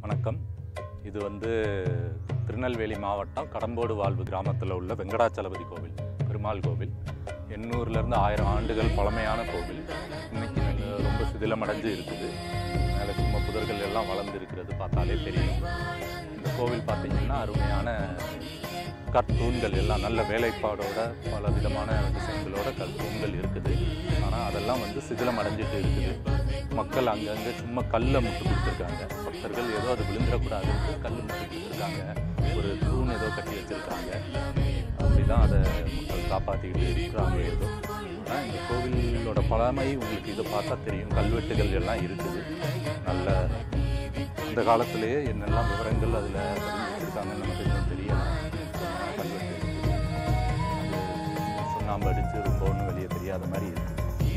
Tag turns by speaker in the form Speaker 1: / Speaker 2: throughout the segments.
Speaker 1: வணக்கம் இது வந்து திருநெல்வேலி மாவட்டம் கடம்போடு வாழ்வு கிராமத்தில் உள்ள வெங்கடாச்சலபதி கோவில் பெருமாள் கோவில் எண்ணூறுலேருந்து ஆயிரம் ஆண்டுகள் பழமையான கோவில் இன்னைக்கு நல்ல- ரொம்ப சிதிலமடைஞ்சு இருக்குது மேலே சும்மா புதர்கள் எல்லாம் வளர்ந்து இருக்கிறது பார்த்தாலே தெரியும் இந்த கோவில் பார்த்தீங்கன்னா அருமையான கற்தூண்கள் எல்லாம் நல்ல வேலைப்பாடோட பல விதமான டிசைன்களோட கற்தூண்கள் இருக்குது ஆனால் அதெல்லாம் வந்து சிதிலம் அடைஞ்சிட்டு இருக்குது மக்கள் அங்கங்கே சும்மா கல்லை முட்டு கொடுத்துருக்காங்க பக்தர்கள் ஏதோ அது விழுந்துடக்கூடாதுன்னு கல் முட்டு கொடுத்துருக்காங்க ஒரு தூண் ஏதோ கட்டி வச்சிருக்காங்க அப்படிதான் அதை மக்கள் காப்பாற்றிக்கிட்டு இருக்கிறாங்க ஏதோ ஆனால் இந்த கோவிலோட பழமை உங்களுக்கு இதை பார்த்தா தெரியும் கல்வெட்டுகள் எல்லாம் இருக்குது நல்ல இந்த காலத்திலேயே என்னெல்லாம் விவரங்கள் அதில் வச்சிருக்காங்கன்னு நமக்கு இன்னும் தெரியல கல்வெட்டு இருக்குது. அது சுண்ணாம்பு அடித்து ரொம்ப ஒன்றும் வெளியே தெரியாத மாதிரி இருக்குது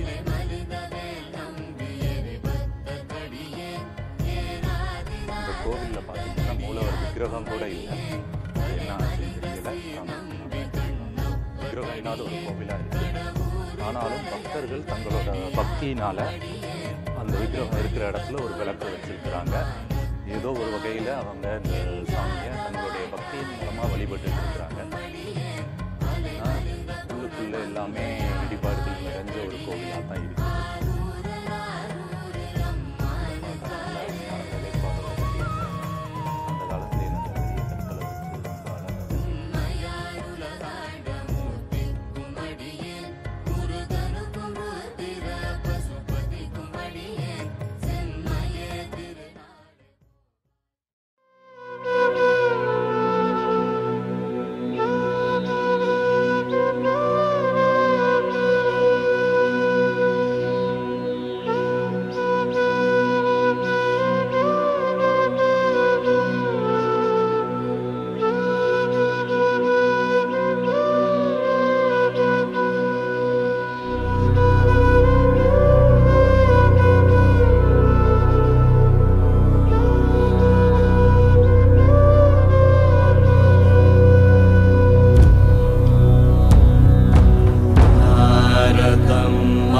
Speaker 1: இந்த கோவிலில் பார்த்தீங்கன்னா மூலவர் விக்கிரகம் கூட இல்லை அது என்ன ஆச்சுன்னு தெரியல ஆனா, விக்கிரகம் இல்லாத ஒரு கோவிலாக இருக்குது ஆனாலும் பக்தர்கள் தங்களோட பக்தியினால அந்த விக்கிரகம் இருக்கிற இடத்துல ஒரு விளக்கு வச்சிருக்கிறாங்க ஏதோ ஒரு வகையில் அவங்க இந்த சாமியை தங்களுடைய பக்தியின் மூலமாக வழிபட்டு இருக்கிறாங்க ஆனா, உள்ளுக்குள்ள எல்லாமே இடிபாடுகள் நிறைஞ்ச ஒரு கோவிலாக தான் இருக்குது அந்த காலத்திலே நல்ல பெரிய கற்களை வச்சு ரொம்ப அழகா
Speaker 2: भारतं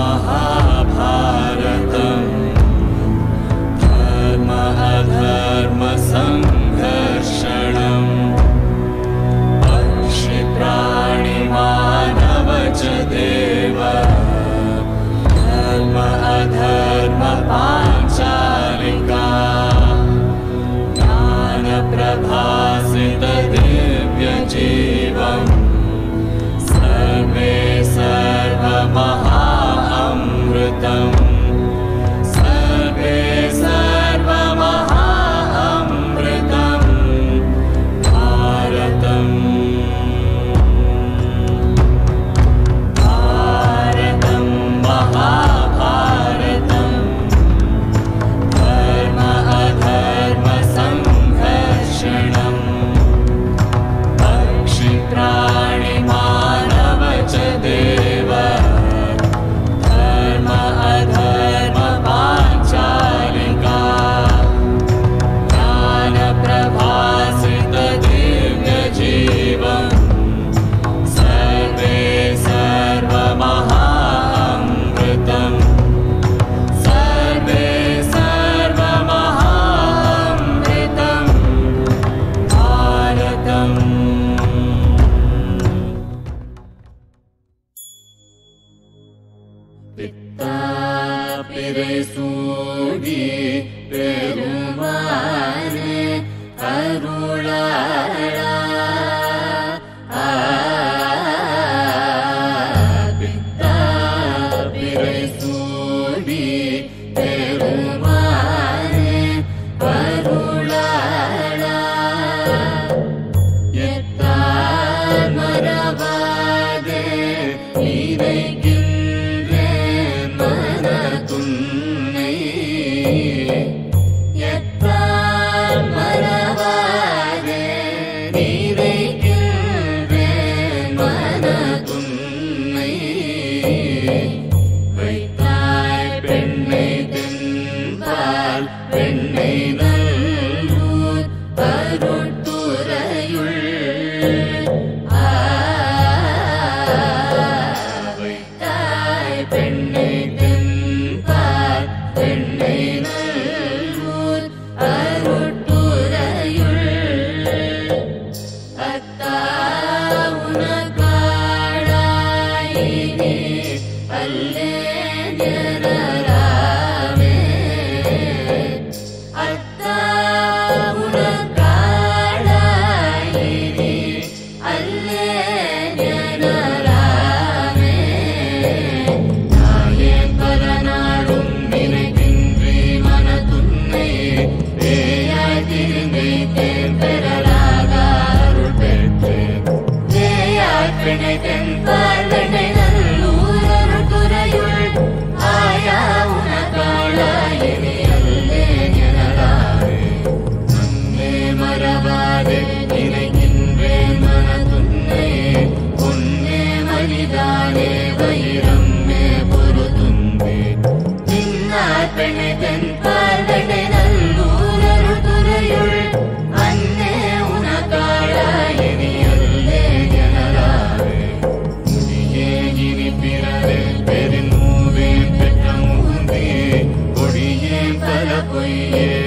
Speaker 2: महाभारतम् धर्म अधर्मसङ्घर्षणम् पक्षिप्राणिमानव च देव धर्म अधर्म पाञ्चालिका ज्ञानप्रभासित दिव्यजीवम् सर्वे सर्वमहामृतम् सर्वे सर्वमहामृतम् भारतम् भारतं महाभारतम् धर्म अधर्मसङ्घर्षणम् पक्षिप्राणिमानव च देव धर्म अधर्म पाञ्चालिका ज्ञानप्रभासित दिव्यजीवम् सर्वे सर्वमहामृतम् सर्वे सर्वमहामृतम् भारतम् பித்தாபிரை சூடி பெருமானே அருளாளா ஆ, பித்தாபிரை சூடி பெருமானே அருளாளா எத்தால் மறவாதே இறைகின்றேன் மனதுன்னை எத்தால் மறவாதே இறைகின்றேன் மனதுன்னை வைத்தாய் பெண்ணை தென்பால் பெண்ணை நல்லூர் அருட்துறையுள் ஆ, வைத்தாய் பெண்ணை தென்பால் பெண்ணை நல்லூர் அருட்துறையுள் பொய்யே